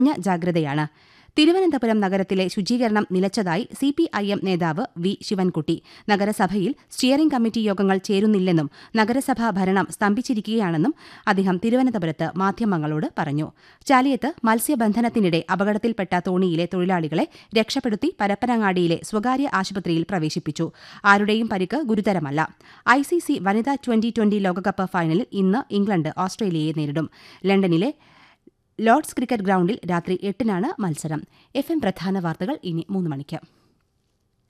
ജാഗ്രതയാണ് തിരുവനന്തപുരം നഗരത്തിലെ ശുചീകരണം നിലച്ചതായി സി പി ഐ എം നേതാവ് വി ശിവൻകുട്ടി നഗരസഭയിൽ സ്റ്റിയറിംഗ് കമ്മിറ്റി യോഗങ്ങൾ ചേരുന്നില്ലെന്നും നഗരസഭാ ഭരണം സ്തംഭിച്ചിരിക്കുകയാണെന്നും അദ്ദേഹം തിരുവനന്തപുരത്ത് മാധ്യമങ്ങളോട് പറഞ്ഞു ചാലിയത്ത് മത്സ്യബന്ധനത്തിനിടെ അപകടത്തിൽപ്പെട്ട തോണിയിലെ തൊഴിലാളികളെ രക്ഷപ്പെടുത്തി പരപ്പനങ്ങാടിയിലെ സ്വകാര്യ ആശുപത്രിയിൽ പ്രവേശിപ്പിച്ചു ആരുടെയും പരിക്ക് ഗുരുതരമല്ല ഐ സി സി വനിതാ ട്വന്റി ട്വന്റി ലോകകപ്പ് ഫൈനലിൽ ഇന്ന് ഇംഗ്ലണ്ട് ഓസ്ട്രേലിയയെ നേരിടും ലണ്ടനിലെ ലോർഡ്സ് ക്രിക്കറ്റ് ഗ്രൌണ്ടിൽ രാത്രി എട്ടിനാണ് മത്സരം എഫ് എം പ്രധാന വാർത്തകൾ ഇനി മൂന്ന് മണിക്ക്